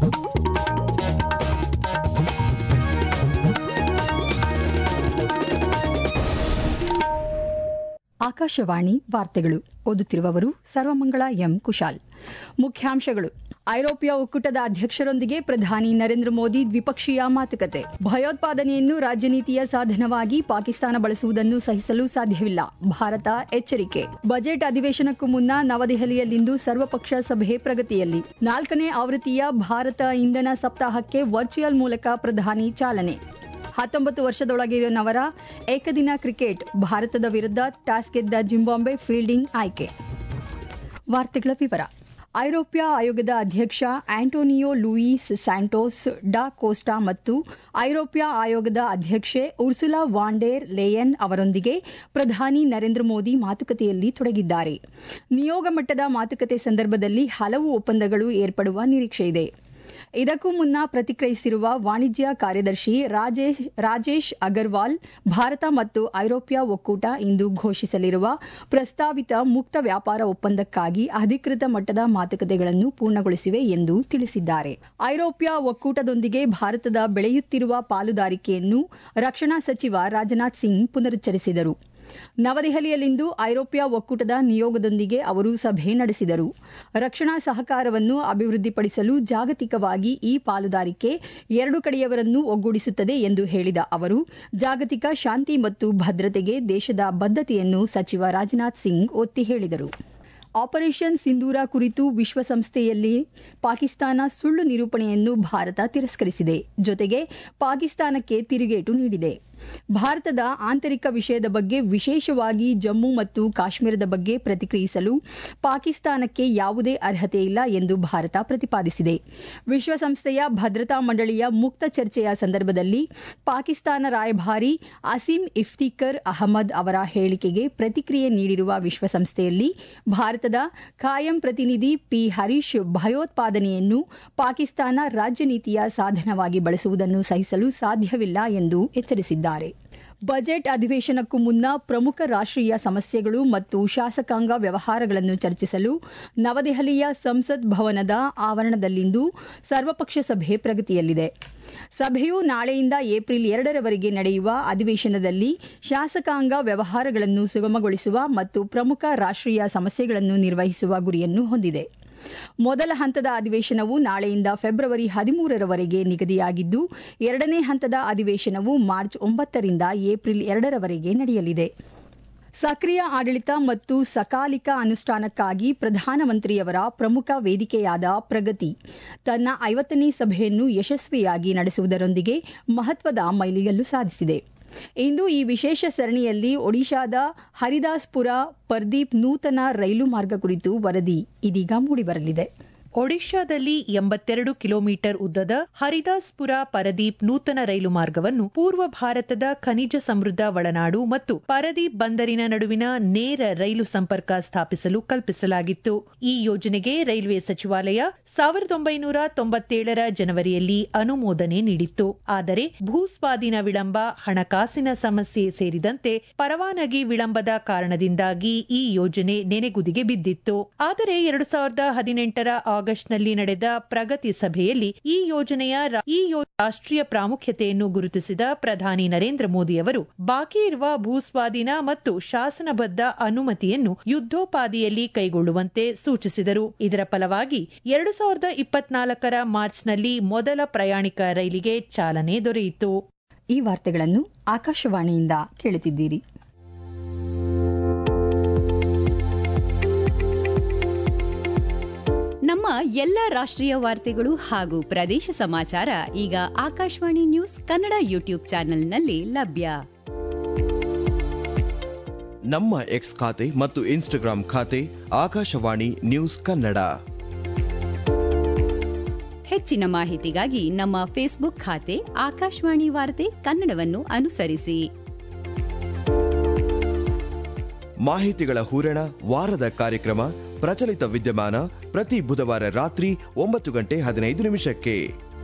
ಆಕಾಶವಾಣಿ ವಾರ್ತೆಗಳು ಓದುತ್ತಿರುವವರು ಸರ್ವಮಂಗಳ ಎಂ ಕುಶಾಲ್ ಮುಖ್ಯಾಂಶಗಳು ಐರೋಪ್ಯ ಒಕ್ಕೂಟದ ಅಧ್ಯಕ್ಷರೊಂದಿಗೆ ಪ್ರಧಾನಿ ನರೇಂದ್ರ ಮೋದಿ ದ್ವಿಪಕ್ಷೀಯ ಮಾತುಕತೆ ಭಯೋತ್ಪಾದನೆಯನ್ನು ರಾಜನೀತಿಯ ಸಾಧನವಾಗಿ ಪಾಕಿಸ್ತಾನ ಬಳಸುವುದನ್ನು ಸಹಿಸಲು ಸಾಧ್ಯವಿಲ್ಲ ಭಾರತ ಎಚ್ಚರಿಕೆ ಬಜೆಟ್ ಅಧಿವೇಶನಕ್ಕೂ ಮುನ್ನ ನವದೆಹಲಿಯಲ್ಲಿಂದು ಸರ್ವಪಕ್ಷ ಸಭೆ ಪ್ರಗತಿಯಲ್ಲಿ ನಾಲ್ಕನೇ ಆವೃತ್ತಿಯ ಭಾರತ ಇಂಧನ ಸಪ್ತಾಹಕ್ಕೆ ವರ್ಚುವಲ್ ಮೂಲಕ ಪ್ರಧಾನಿ ಚಾಲನೆ ಹತ್ತೊಂಬತ್ತು ವರ್ಷದೊಳಗಿರುವವರ ಏಕದಿನ ಕ್ರಿಕೆಟ್ ಭಾರತದ ವಿರುದ್ಧ ಟಾಸ್ ಗೆದ್ದ ಜಿಂಬಾಂಬೆ ಫೀಲ್ಡಿಂಗ್ ಆಯ್ಕೆ ವಾರ್ತೆಗಳ ವಿವರ ಐರೋಪ್ಯ ಆಯೋಗದ ಅಧ್ಯಕ್ಷ Antonio Luis Santos da Costa ಮತ್ತು ಐರೋಪ್ಯ ಆಯೋಗದ ಅಧ್ಯಕ್ಷೆ ಉರ್ಸುಲಾ ವಾಂಡೇರ್ ಲೇಯನ್ ಅವರೊಂದಿಗೆ ಪ್ರಧಾನಿ ನರೇಂದ್ರ ಮೋದಿ ಮಾತುಕತೆಯಲ್ಲಿ ತೊಡಗಿದ್ದಾರೆ ನಿಯೋಗ ಮಟ್ಟದ ಮಾತುಕತೆ ಸಂದರ್ಭದಲ್ಲಿ ಹಲವು ಒಪ್ಪಂದಗಳು ಏರ್ಪಡುವ ನಿರೀಕ್ಷೆಯಿದೆ ಇದಕ್ಕೂ ಮುನ್ನ ಪ್ರತಿಕ್ರಿಯಿಸಿರುವ ವಾಣಿಜ್ಯ ಕಾರ್ಯದರ್ಶಿ ರಾಜೇಶ್ ಅಗರ್ವಾಲ್ ಭಾರತ ಮತ್ತು ಐರೋಪ್ಯ ಒಕ್ಕೂಟ ಇಂದು ಘೋಷಿಸಲಿರುವ ಪ್ರಸ್ತಾವಿತ ಮುಕ್ತ ವ್ಯಾಪಾರ ಒಪ್ಪಂದಕ್ಕಾಗಿ ಅಧಿಕೃತ ಮಟ್ಟದ ಮಾತುಕತೆಗಳನ್ನು ಪೂರ್ಣಗೊಳಿಸಿವೆ ಎಂದು ತಿಳಿಸಿದ್ದಾರೆ ಐರೋಪ್ಯ ಒಕ್ಕೂಟದೊಂದಿಗೆ ಭಾರತದ ಬೆಳೆಯುತ್ತಿರುವ ಪಾಲುದಾರಿಕೆಯನ್ನು ರಕ್ಷಣಾ ಸಚಿವ ರಾಜನಾಥ್ ಸಿಂಗ್ ಪುನರುಚ್ಚರಿಸಿದರು ನವದೆಹಲಿಯಲ್ಲಿಂದು ಐರೋಪ್ಯ ಒಕ್ಕೂಟದ ನಿಯೋಗದೊಂದಿಗೆ ಅವರು ಸಭೆ ನಡೆಸಿದರು ರಕ್ಷಣಾ ಸಹಕಾರವನ್ನು ಅಭಿವೃದ್ಧಿಪಡಿಸಲು ಜಾಗತಿಕವಾಗಿ ಈ ಪಾಲುದಾರಿಕೆ ಎರಡು ಕಡೆಯವರನ್ನು ಒಗ್ಗೂಡಿಸುತ್ತದೆ ಎಂದು ಹೇಳಿದ ಅವರು ಜಾಗತಿಕ ಶಾಂತಿ ಮತ್ತು ಭದ್ರತೆಗೆ ದೇಶದ ಬದ್ಧತೆಯನ್ನು ಸಚಿವ ರಾಜನಾಥ್ ಸಿಂಗ್ ಒತ್ತಿ ಹೇಳಿದರು ಆಪರೇಷನ್ ಸಿಂಧೂರ ಕುರಿತು ವಿಶ್ವಸಂಸ್ಥೆಯಲ್ಲಿ ಪಾಕಿಸ್ತಾನ ಸುಳ್ಳು ನಿರೂಪಣೆಯನ್ನು ಭಾರತ ತಿರಸ್ಕರಿಸಿದೆ ಜೊತೆಗೆ ಪಾಕಿಸ್ತಾನಕ್ಕೆ ತಿರುಗೇಟು ನೀಡಿದೆ ಭಾರತದ ಆಂತರಿಕ ವಿಷಯದ ಬಗ್ಗೆ ವಿಶೇಷವಾಗಿ ಜಮ್ಮು ಮತ್ತು ಕಾಶ್ಮೀರದ ಬಗ್ಗೆ ಪ್ರತಿಕ್ರಿಯಿಸಲು ಪಾಕಿಸ್ತಾನಕ್ಕೆ ಯಾವುದೇ ಅರ್ಹತೆ ಇಲ್ಲ ಎಂದು ಭಾರತ ಪ್ರತಿಪಾದಿಸಿದೆ ವಿಶ್ವಸಂಸ್ಥೆಯ ಭದ್ರತಾ ಮಂಡಳಿಯ ಮುಕ್ತ ಚರ್ಚೆಯ ಸಂದರ್ಭದಲ್ಲಿ ಪಾಕಿಸ್ತಾನ ರಾಯಭಾರಿ ಅಸೀಂ ಇಫ್ತಿಕರ್ ಅಹಮದ್ ಅವರ ಹೇಳಿಕೆಗೆ ಪ್ರತಿಕ್ರಿಯೆ ನೀಡಿರುವ ವಿಶ್ವಸಂಸ್ಥೆಯಲ್ಲಿ ಭಾರತದ ಖಾಯಂ ಪ್ರತಿನಿಧಿ ಪಿ ಹರೀಶ್ ಭಯೋತ್ಪಾದನೆಯನ್ನು ಪಾಕಿಸ್ತಾನ ರಾಜ್ಯನೀತಿಯ ಸಾಧನವಾಗಿ ಬಳಸುವುದನ್ನು ಸಹಿಸಲು ಸಾಧ್ಯವಿಲ್ಲ ಎಂದು ಎಚ್ಚರಿಸಿದ್ದಾರೆ ಬಜೆಟ್ ಅಧಿವೇಶನಕ್ಕೂ ಮುನ್ನ ಪ್ರಮುಖ ರಾಷ್ಟ್ರೀಯ ಸಮಸ್ಯೆಗಳು ಮತ್ತು ಶಾಸಕಾಂಗ ವ್ಯವಹಾರಗಳನ್ನು ಚರ್ಚಿಸಲು ನವದೆಹಲಿಯ ಸಂಸತ್ ಭವನದ ಆವರಣದಲ್ಲಿಂದು ಸರ್ವಪಕ್ಷ ಸಭೆ ಪ್ರಗತಿಯಲ್ಲಿದೆ ಸಭೆಯು ನಾಳೆಯಿಂದ ಏಪ್ರಿಲ್ ಎರಡರವರೆಗೆ ನಡೆಯುವ ಅಧಿವೇಶನದಲ್ಲಿ ಶಾಸಕಾಂಗ ವ್ಯವಹಾರಗಳನ್ನು ಸುಗಮಗೊಳಿಸುವ ಮತ್ತು ಪ್ರಮುಖ ರಾಷ್ಟ್ರೀಯ ಸಮಸ್ಯೆಗಳನ್ನು ನಿರ್ವಹಿಸುವ ಗುರಿಯನ್ನು ಹೊಂದಿದೆ ಮೊದಲ ಹಂತದ ಅಧಿವೇಶನವು ನಾಳೆಯಿಂದ ಫೆಬ್ರವರಿ ಹದಿಮೂರರವರೆಗೆ ನಿಗದಿಯಾಗಿದ್ದು ಎರಡನೇ ಹಂತದ ಅಧಿವೇಶನವು ಮಾರ್ಚ್ ಒಂಬತ್ತರಿಂದ ಏಪ್ರಿಲ್ ಎರಡರವರೆಗೆ ನಡೆಯಲಿದೆ ಸಕ್ರಿಯ ಆಡಳಿತ ಮತ್ತು ಸಕಾಲಿಕ ಅನುಷ್ಠಾನಕ್ಕಾಗಿ ಪ್ರಧಾನಮಂತ್ರಿಯವರ ಪ್ರಮುಖ ವೇದಿಕೆಯಾದ ಪ್ರಗತಿ ತನ್ನ ಐವತ್ತನೇ ಸಭೆಯನ್ನು ಯಶಸ್ವಿಯಾಗಿ ನಡೆಸುವುದರೊಂದಿಗೆ ಮಹತ್ವದ ಮೈಲಿಗಲ್ಲು ಸಾಧಿಸಿದೆ ಇಂದು ಈ ವಿಶೇಷ ಸರಣಿಯಲ್ಲಿ ಒಡಿಶಾದ ಹರಿದಾಸ್ಪುರ ಪರ್ದೀಪ್ ನೂತನ ರೈಲು ಮಾರ್ಗ ಕುರಿತು ವರದಿ ಇದೀಗ ಮೂಡಿಬರಲಿದೆ ಒಡಿಶಾದಲ್ಲಿ ಎಂಬತ್ತೆರಡು ಕಿಲೋಮೀಟರ್ ಉದ್ದದ ಹರಿದಾಸ್ಪುರ ಪರದೀಪ್ ನೂತನ ರೈಲು ಮಾರ್ಗವನ್ನು ಪೂರ್ವ ಭಾರತದ ಖನಿಜ ಸಮೃದ್ಧ ಒಳನಾಡು ಮತ್ತು ಪರದೀಪ್ ಬಂದರಿನ ನಡುವಿನ ನೇರ ರೈಲು ಸಂಪರ್ಕ ಸ್ಥಾಪಿಸಲು ಕಲ್ಪಿಸಲಾಗಿತ್ತು ಈ ಯೋಜನೆಗೆ ರೈಲ್ವೆ ಸಚಿವಾಲಯ ಸಾವಿರದ ಒಂಬೈನೂರ ತೊಂಬತ್ತೇಳರ ಜನವರಿಯಲ್ಲಿ ಅನುಮೋದನೆ ನೀಡಿತ್ತು ಆದರೆ ಭೂಸ್ವಾಧೀನ ವಿಳಂಬ ಹಣಕಾಸಿನ ಸಮಸ್ಯೆ ಸೇರಿದಂತೆ ಪರವಾನಗಿ ವಿಳಂಬದ ಕಾರಣದಿಂದಾಗಿ ಈ ಯೋಜನೆ ನೆನೆಗುದಿಗೆ ಬಿದ್ದಿತ್ತು ಆದರೆ ಎರಡು ಸಾವಿರದ ಹದಿನೆಂಟರ ಆಗಸ್ಟ್ನಲ್ಲಿ ನಡೆದ ಪ್ರಗತಿ ಸಭೆಯಲ್ಲಿ ಈ ಯೋಜನೆಯ ಈ ರಾಷ್ಟ್ರೀಯ ಪ್ರಾಮುಖ್ಯತೆಯನ್ನು ಗುರುತಿಸಿದ ಪ್ರಧಾನಿ ನರೇಂದ್ರ ಮೋದಿ ಅವರು ಬಾಕಿ ಇರುವ ಭೂಸ್ವಾಧೀನ ಮತ್ತು ಶಾಸನಬದ್ಧ ಅನುಮತಿಯನ್ನು ಯುದ್ದೋಪಾದಿಯಲ್ಲಿ ಕೈಗೊಳ್ಳುವಂತೆ ಸೂಚಿಸಿದರು ಇದರ ಫಲವಾಗಿ ಎರಡು ಸಾವಿರದ ಇಪ್ಪತ್ನಾಲ್ಕರ ಮಾರ್ಚ್ನಲ್ಲಿ ಮೊದಲ ಪ್ರಯಾಣಿಕ ರೈಲಿಗೆ ಚಾಲನೆ ದೊರೆಯಿತು ಈ ವಾರ್ತೆಗಳನ್ನು ಆಕಾಶವಾಣಿಯಿಂದ ಕೇಳುತ್ತಿದ್ದೀರಿ ನಮ್ಮ ಎಲ್ಲ ರಾಷ್ಟ್ರೀಯ ವಾರ್ತೆಗಳು ಹಾಗೂ ಪ್ರದೇಶ ಸಮಾಚಾರ ಈಗ ಆಕಾಶವಾಣಿ ನ್ಯೂಸ್ ಕನ್ನಡ ಯೂಟ್ಯೂಬ್ ಚಾನೆಲ್ನಲ್ಲಿ ಲಭ್ಯ ನಮ್ಮ ಎಕ್ಸ್ ಖಾತೆ ಮತ್ತು ಇನ್ಸ್ಟಾಗ್ರಾಂ ಖಾತೆ ಆಕಾಶವಾಣಿ ನ್ಯೂಸ್ ಕನ್ನಡ ಹೆಚ್ಚಿನ ಮಾಹಿತಿಗಾಗಿ ನಮ್ಮ ಫೇಸ್ಬುಕ್ ಖಾತೆ ಆಕಾಶವಾಣಿ ವಾರ್ತೆ ಕನ್ನಡವನ್ನು ಅನುಸರಿಸಿ ಮಾಹಿತಿಗಳ ಹೂರಣ ವಾರದ ಕಾರ್ಯಕ್ರಮ ಪ್ರಚಲಿತ ವಿದ್ಯಮಾನ ಪ್ರತಿ ಬುಧವಾರ ರಾತ್ರಿ ಒಂಬತ್ತು ಗಂಟೆ ಹದಿನೈದು ನಿಮಿಷಕ್ಕೆ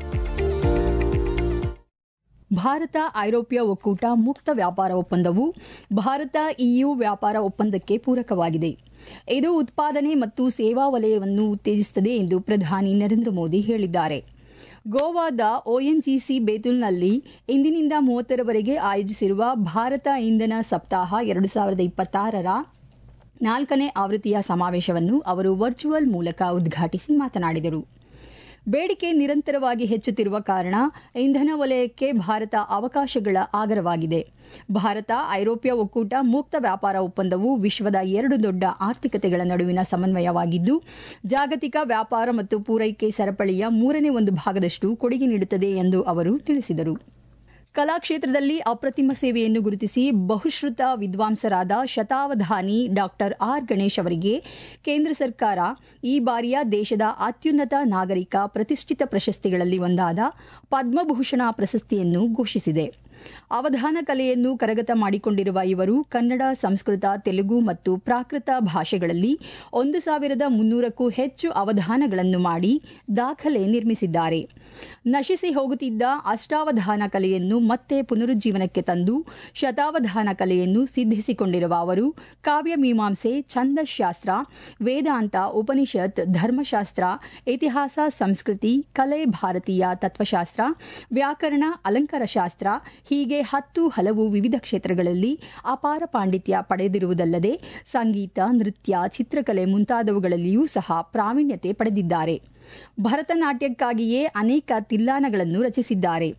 ಭಾರತ ಐರೋಪ್ಯ ಒಕ್ಕೂಟ ಮುಕ್ತ ವ್ಯಾಪಾರ ಒಪ್ಪಂದವು ಭಾರತ ಇಯು ವ್ಯಾಪಾರ ಒಪ್ಪಂದಕ್ಕೆ ಪೂರಕವಾಗಿದೆ ಇದು ಉತ್ಪಾದನೆ ಮತ್ತು ಸೇವಾ ವಲಯವನ್ನು ಉತ್ತೇಜಿಸುತ್ತದೆ ಎಂದು ಪ್ರಧಾನಿ ನರೇಂದ್ರ ಮೋದಿ ಹೇಳಿದ್ದಾರೆ ಗೋವಾದ ಒಎನ್ಜಿಸಿ ಬೇತುಲ್ನಲ್ಲಿ ಇಂದಿನಿಂದ ಮೂವತ್ತರವರೆಗೆ ಆಯೋಜಿಸಿರುವ ಭಾರತ ಇಂಧನ ಸಪ್ತಾಹ ಎರಡು ಸಾವಿರದ ಇಪ್ಪತ್ತಾರರ ನಾಲ್ಕನೇ ಆವೃತ್ತಿಯ ಸಮಾವೇಶವನ್ನು ಅವರು ವರ್ಚುವಲ್ ಮೂಲಕ ಉದ್ಘಾಟಿಸಿ ಮಾತನಾಡಿದರು ಬೇಡಿಕೆ ನಿರಂತರವಾಗಿ ಹೆಚ್ಚುತ್ತಿರುವ ಕಾರಣ ಇಂಧನ ವಲಯಕ್ಕೆ ಭಾರತ ಅವಕಾಶಗಳ ಆಗರವಾಗಿದೆ ಭಾರತ ಐರೋಪ್ಯ ಒಕ್ಕೂಟ ಮುಕ್ತ ವ್ಯಾಪಾರ ಒಪ್ಪಂದವು ವಿಶ್ವದ ಎರಡು ದೊಡ್ಡ ಆರ್ಥಿಕತೆಗಳ ನಡುವಿನ ಸಮನ್ವಯವಾಗಿದ್ದು ಜಾಗತಿಕ ವ್ಯಾಪಾರ ಮತ್ತು ಪೂರೈಕೆ ಸರಪಳಿಯ ಮೂರನೇ ಒಂದು ಭಾಗದಷ್ಟು ಕೊಡುಗೆ ನೀಡುತ್ತದೆ ಎಂದು ಅವರು ತಿಳಿಸಿದರು ಕಲಾಕ್ಷೇತ್ರದಲ್ಲಿ ಅಪ್ರತಿಮ ಸೇವೆಯನ್ನು ಗುರುತಿಸಿ ಬಹುಶ್ರುತ ವಿದ್ವಾಂಸರಾದ ಶತಾವಧಾನಿ ಡಾಕ್ಟರ್ ಆರ್ ಗಣೇಶ್ ಅವರಿಗೆ ಕೇಂದ್ರ ಸರ್ಕಾರ ಈ ಬಾರಿಯ ದೇಶದ ಅತ್ಯುನ್ನತ ನಾಗರಿಕ ಪ್ರತಿಷ್ಠಿತ ಪ್ರಶಸ್ತಿಗಳಲ್ಲಿ ಒಂದಾದ ಪದ್ಮಭೂಷಣ ಪ್ರಶಸ್ತಿಯನ್ನು ಘೋಷಿಸಿದೆ ಅವಧಾನ ಕಲೆಯನ್ನು ಕರಗತ ಮಾಡಿಕೊಂಡಿರುವ ಇವರು ಕನ್ನಡ ಸಂಸ್ಕೃತ ತೆಲುಗು ಮತ್ತು ಪ್ರಾಕೃತ ಭಾಷೆಗಳಲ್ಲಿ ಒಂದು ಸಾವಿರದ ಮುನ್ನೂರಕ್ಕೂ ಹೆಚ್ಚು ಅವಧಾನಗಳನ್ನು ಮಾಡಿ ದಾಖಲೆ ನಿರ್ಮಿಸಿದ್ದಾರೆ ನಶಿಸಿ ಹೋಗುತ್ತಿದ್ದ ಅಷ್ಟಾವಧಾನ ಕಲೆಯನ್ನು ಮತ್ತೆ ಪುನರುಜ್ಜೀವನಕ್ಕೆ ತಂದು ಶತಾವಧಾನ ಕಲೆಯನ್ನು ಸಿದ್ಧಿಸಿಕೊಂಡಿರುವ ಅವರು ಕಾವ್ಯ ಮೀಮಾಂಸೆ ಛಂದಶಾಸ್ತ್ರ ವೇದಾಂತ ಉಪನಿಷತ್ ಧರ್ಮಶಾಸ್ತ್ರ ಇತಿಹಾಸ ಸಂಸ್ಕೃತಿ ಕಲೆ ಭಾರತೀಯ ತತ್ವಶಾಸ್ತ್ರ ವ್ಯಾಕರಣ ಅಲಂಕಾರಶಾಸ್ತ್ರ ಹೀಗೆ ಹತ್ತು ಹಲವು ವಿವಿಧ ಕ್ಷೇತ್ರಗಳಲ್ಲಿ ಅಪಾರ ಪಾಂಡಿತ್ಯ ಪಡೆದಿರುವುದಲ್ಲದೆ ಸಂಗೀತ ನೃತ್ಯ ಚಿತ್ರಕಲೆ ಮುಂತಾದವುಗಳಲ್ಲಿಯೂ ಸಹ ಪ್ರಾವೀಣ್ಯತೆ ಪಡೆದಿದ್ದಾರೆ ಭರತನಾಟ್ಯಕ್ಕಾಗಿಯೇ ಅನೇಕ ತಿಲ್ಲಾನಗಳನ್ನು ರಚಿಸಿದ್ದಾರೆ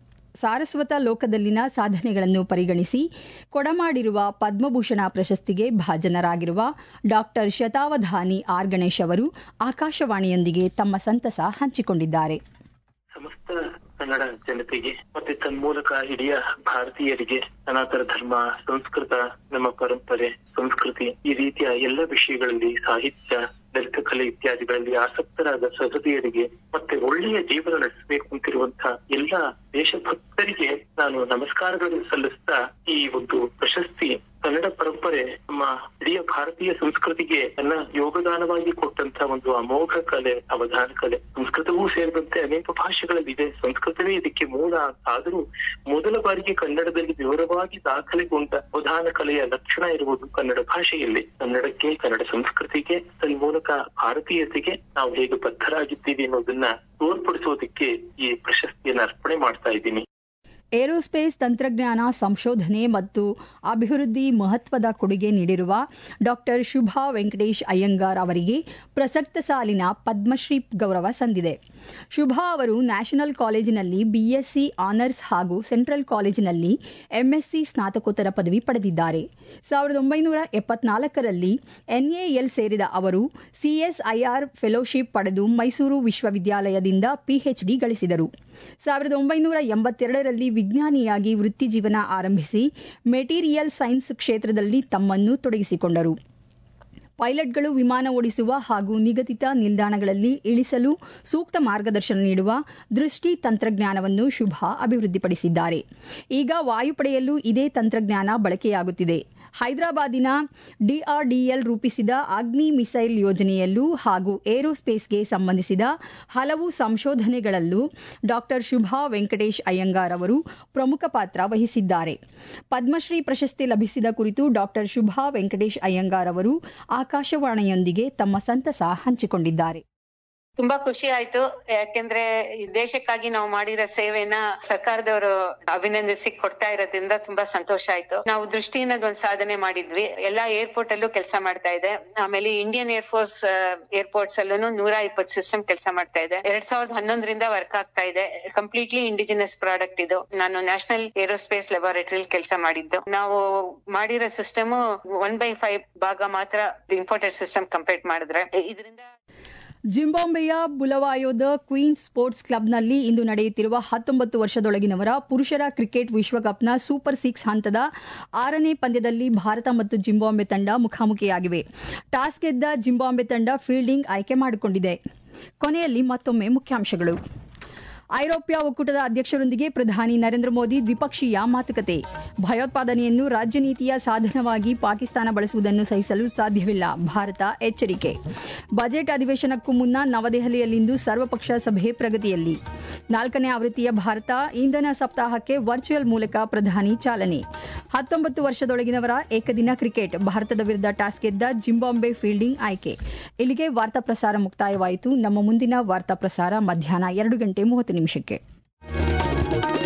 ಸಾರಸ್ವತ ಲೋಕದಲ್ಲಿನ ಸಾಧನೆಗಳನ್ನು ಪರಿಗಣಿಸಿ ಕೊಡಮಾಡಿರುವ ಪದ್ಮಭೂಷಣ ಪ್ರಶಸ್ತಿಗೆ ಭಾಜನರಾಗಿರುವ ಡಾಕ್ಟರ್ ಶತಾವಧಾನಿ ಆರ್ ಗಣೇಶ್ ಅವರು ಆಕಾಶವಾಣಿಯೊಂದಿಗೆ ತಮ್ಮ ಸಂತಸ ಹಂಚಿಕೊಂಡಿದ್ದಾರೆ ಸಮಸ್ತ ಕನ್ನಡ ಜನತೆಗೆ ಮತ್ತೆ ತನ್ಮೂಲಕ ಇಡೀ ಭಾರತೀಯರಿಗೆ ಸನಾತನ ಧರ್ಮ ಸಂಸ್ಕೃತ ನಮ್ಮ ಪರಂಪರೆ ಸಂಸ್ಕೃತಿ ಈ ರೀತಿಯ ಎಲ್ಲ ವಿಷಯಗಳಲ್ಲಿ ಸಾಹಿತ್ಯ ಲಲಿತ ಕಲೆ ಇತ್ಯಾದಿಗಳಲ್ಲಿ ಆಸಕ್ತರಾದ ಸಹೃದಯರಿಗೆ ಮತ್ತೆ ಒಳ್ಳೆಯ ಜೀವನ ನಡೆಸಬೇಕು ಅಂತಿರುವಂತಹ ಎಲ್ಲ ದೇಶಭಕ್ತರಿಗೆ ನಾನು ನಮಸ್ಕಾರಗಳನ್ನು ಸಲ್ಲಿಸ್ತಾ ಈ ಒಂದು ಪ್ರಶಸ್ತಿ ಕನ್ನಡ ಪರಂಪರೆ ನಮ್ಮ ಇಡೀ ಭಾರತೀಯ ಸಂಸ್ಕೃತಿಗೆ ತನ್ನ ಯೋಗದಾನವಾಗಿ ಕೊಟ್ಟಂತ ಒಂದು ಅಮೋಘ ಕಲೆ ಅವಧಾನ ಕಲೆ ಸಂಸ್ಕೃತವೂ ಸೇರಿದಂತೆ ಅನೇಕ ಭಾಷೆಗಳಲ್ಲಿದೆ ಸಂಸ್ಕೃತವೇ ಇದಕ್ಕೆ ಮೂಲ ಆದರೂ ಮೊದಲ ಬಾರಿಗೆ ಕನ್ನಡದಲ್ಲಿ ವಿವರವಾಗಿ ದಾಖಲೆಗೊಂಡ ಅವಧಾನ ಕಲೆಯ ಲಕ್ಷಣ ಇರುವುದು ಕನ್ನಡ ಭಾಷೆಯಲ್ಲಿ ಕನ್ನಡಕ್ಕೆ ಕನ್ನಡ ಸಂಸ್ಕೃತಿಗೆ ತನ್ಮೂಲಕ ಭಾರತೀಯತೆಗೆ ನಾವು ಹೇಗೆ ಬದ್ಧರಾಗಿದ್ದೀವಿ ಅನ್ನೋದನ್ನ ತೋರ್ಪಡಿಸೋದಕ್ಕೆ ಈ ಪ್ರಶಸ್ತಿಯನ್ನು ಅರ್ಪಣೆ ಮಾಡ್ತಾ ಇದ್ದೀನಿ ಏರೋಸ್ಪೇಸ್ ತಂತ್ರಜ್ಞಾನ ಸಂಶೋಧನೆ ಮತ್ತು ಅಭಿವೃದ್ಧಿ ಮಹತ್ವದ ಕೊಡುಗೆ ನೀಡಿರುವ ಡಾಕ್ಟರ್ ಶುಭಾ ವೆಂಕಟೇಶ್ ಅಯ್ಯಂಗಾರ್ ಅವರಿಗೆ ಪ್ರಸಕ್ತ ಸಾಲಿನ ಪದ್ಮಶ್ರೀ ಗೌರವ ಸಂದಿದೆ ಶುಭಾ ಅವರು ನ್ಯಾಷನಲ್ ಕಾಲೇಜಿನಲ್ಲಿ ಬಿಎಸ್ಸಿ ಆನರ್ಸ್ ಹಾಗೂ ಸೆಂಟ್ರಲ್ ಕಾಲೇಜಿನಲ್ಲಿ ಎಂಎಸ್ಸಿ ಸ್ನಾತಕೋತ್ತರ ಪದವಿ ಪಡೆದಿದ್ದಾರೆ ಸಾವಿರದ ಒಂಬೈನೂರ ಎಪ್ಪತ್ನಾಲ್ಕರಲ್ಲಿ ಎನ್ಎಎಲ್ ಸೇರಿದ ಅವರು ಸಿಎಸ್ಐಆರ್ ಫೆಲೋಶಿಪ್ ಪಡೆದು ಮೈಸೂರು ವಿಶ್ವವಿದ್ಯಾಲಯದಿಂದ ಪಿಎಚ್ಡಿ ಗಳಿಸಿದರು ಸಾವಿರದ ಒಂಬೈನೂರ ಎಂಬತ್ತೆರಡರಲ್ಲಿ ವಿಜ್ಞಾನಿಯಾಗಿ ವೃತ್ತಿಜೀವನ ಆರಂಭಿಸಿ ಮೆಟೀರಿಯಲ್ ಸೈನ್ಸ್ ಕ್ಷೇತ್ರದಲ್ಲಿ ತಮ್ಮನ್ನು ತೊಡಗಿಸಿಕೊಂಡರು ಪೈಲಟ್ಗಳು ವಿಮಾನ ಓಡಿಸುವ ಹಾಗೂ ನಿಗದಿತ ನಿಲ್ದಾಣಗಳಲ್ಲಿ ಇಳಿಸಲು ಸೂಕ್ತ ಮಾರ್ಗದರ್ಶನ ನೀಡುವ ದೃಷ್ಟಿ ತಂತ್ರಜ್ಞಾನವನ್ನು ಶುಭಾ ಅಭಿವೃದ್ಧಿಪಡಿಸಿದ್ದಾರೆ ಈಗ ವಾಯುಪಡೆಯಲ್ಲೂ ಇದೇ ತಂತ್ರಜ್ಞಾನ ಬಳಕೆಯಾಗುತ್ತಿದೆ ಹೈದರಾಬಾದಿನ ಡಿಆರ್ಡಿಎಲ್ ರೂಪಿಸಿದ ಅಗ್ನಿ ಮಿಸೈಲ್ ಯೋಜನೆಯಲ್ಲೂ ಹಾಗೂ ಏರೋಸ್ಪೇಸ್ಗೆ ಸಂಬಂಧಿಸಿದ ಹಲವು ಸಂಶೋಧನೆಗಳಲ್ಲೂ ಡಾಕ್ಟರ್ ಶುಭಾ ವೆಂಕಟೇಶ್ ಅಯ್ಯಂಗಾರ್ ಅವರು ಪ್ರಮುಖ ಪಾತ್ರ ವಹಿಸಿದ್ದಾರೆ ಪದ್ಮಶ್ರೀ ಪ್ರಶಸ್ತಿ ಲಭಿಸಿದ ಕುರಿತು ಡಾಕ್ಟರ್ ಶುಭಾ ವೆಂಕಟೇಶ್ ಅಯ್ಯಂಗಾರ್ ಅವರು ಆಕಾಶವಾಣಿಯೊಂದಿಗೆ ತಮ್ಮ ಸಂತಸ ಹಂಚಿಕೊಂಡಿದ್ದಾರೆ ತುಂಬಾ ಖುಷಿ ಆಯ್ತು ಯಾಕೆಂದ್ರೆ ಈ ದೇಶಕ್ಕಾಗಿ ನಾವು ಮಾಡಿರೋ ಸೇವೆನ ಸರ್ಕಾರದವರು ಅಭಿನಂದಿಸಿ ಕೊಡ್ತಾ ಇರೋದ್ರಿಂದ ತುಂಬಾ ಸಂತೋಷ ಆಯ್ತು ನಾವು ದೃಷ್ಟಿಯಿಂದ ಒಂದ್ ಸಾಧನೆ ಮಾಡಿದ್ವಿ ಎಲ್ಲಾ ಏರ್ಪೋರ್ಟ್ ಅಲ್ಲೂ ಕೆಲಸ ಮಾಡ್ತಾ ಇದೆ ಆಮೇಲೆ ಇಂಡಿಯನ್ ಏರ್ಫೋರ್ಸ್ ಏರ್ಪೋರ್ಟ್ಸ್ ಅಲ್ಲೂ ನೂರ ಇಪ್ಪತ್ತು ಸಿಸ್ಟಮ್ ಕೆಲಸ ಮಾಡ್ತಾ ಇದೆ ಎರಡ್ ಸಾವಿರದ ಹನ್ನೊಂದರಿಂದ ವರ್ಕ್ ಆಗ್ತಾ ಇದೆ ಕಂಪ್ಲೀಟ್ಲಿ ಇಂಡಿಜಿನಸ್ ಪ್ರಾಡಕ್ಟ್ ಇದು ನಾನು ನ್ಯಾಷನಲ್ ಏರೋಸ್ಪೇಸ್ ಲೆಬಾರೆಟರಿ ಕೆಲಸ ಮಾಡಿದ್ದು ನಾವು ಮಾಡಿರೋ ಸಿಸ್ಟಮ್ ಒನ್ ಬೈ ಫೈವ್ ಭಾಗ ಮಾತ್ರ ಇಂಪೋರ್ಟೆಡ್ ಸಿಸ್ಟಮ್ ಕಂಪೇರ್ ಮಾಡಿದ್ರೆ ಇದರಿಂದ ಜಿಂಬಾಬ್ವೆಯ ಬುಲವಾಯೋದ ಕ್ವೀನ್ ಸ್ಪೋರ್ಟ್ಸ್ ಕ್ಲಬ್ನಲ್ಲಿ ಇಂದು ನಡೆಯುತ್ತಿರುವ ಹತ್ತೊಂಬತ್ತು ವರ್ಷದೊಳಗಿನವರ ಪುರುಷರ ಕ್ರಿಕೆಟ್ ವಿಶ್ವಕಪ್ನ ಸೂಪರ್ ಸಿಕ್ಸ್ ಹಂತದ ಆರನೇ ಪಂದ್ಯದಲ್ಲಿ ಭಾರತ ಮತ್ತು ಜಿಂಬಾಬ್ವೆ ತಂಡ ಮುಖಾಮುಖಿಯಾಗಿವೆ ಟಾಸ್ ಗೆದ್ದ ಜಿಂಬಾಬ್ವೆ ತಂಡ ಫೀಲ್ಡಿಂಗ್ ಆಯ್ಕೆ ಮಾಡಿಕೊಂಡಿದೆ ಕೊನೆಯಲ್ಲಿ ಮತ್ತೊಮ್ಮೆ ಮುಖ್ಯಾಂಶಗಳು ಐರೋಪ್ಯ ಒಕ್ಕೂಟದ ಅಧ್ಯಕ್ಷರೊಂದಿಗೆ ಪ್ರಧಾನಿ ನರೇಂದ್ರ ಮೋದಿ ದ್ವಿಪಕ್ಷೀಯ ಮಾತುಕತೆ ಭಯೋತ್ಪಾದನೆಯನ್ನು ರಾಜ್ಯ ನೀತಿಯ ಸಾಧನವಾಗಿ ಪಾಕಿಸ್ತಾನ ಬಳಸುವುದನ್ನು ಸಹಿಸಲು ಸಾಧ್ಯವಿಲ್ಲ ಭಾರತ ಎಚ್ಚರಿಕೆ ಬಜೆಟ್ ಅಧಿವೇಶನಕ್ಕೂ ಮುನ್ನ ನವದೆಹಲಿಯಲ್ಲಿಂದು ಸರ್ವಪಕ್ಷ ಸಭೆ ಪ್ರಗತಿಯಲ್ಲಿ ನಾಲ್ಕನೇ ಆವೃತ್ತಿಯ ಭಾರತ ಇಂಧನ ಸಪ್ತಾಹಕ್ಕೆ ವರ್ಚುವಲ್ ಮೂಲಕ ಪ್ರಧಾನಿ ಚಾಲನೆ ಹತ್ತೊಂಬತ್ತು ವರ್ಷದೊಳಗಿನವರ ಏಕದಿನ ಕ್ರಿಕೆಟ್ ಭಾರತದ ವಿರುದ್ಧ ಟಾಸ್ ಗೆದ್ದ ಜಿಂಬಾಂಬೆ ಫೀಲ್ಡಿಂಗ್ ಆಯ್ಕೆ ಇಲ್ಲಿಗೆ ವಾರ್ತಾ ಪ್ರಸಾರ ಮುಕ್ತಾಯವಾಯಿತು ನಮ್ಮ ಮುಂದಿನ ವಾರ್ತಾ ಪ್ರಸಾರ ಮಧ್ಯಾಹ್ನ ಎರಡು ಗಂಟೆ ಮೂವತ್ತು ನಿಮಿಷಕ್ಕೆ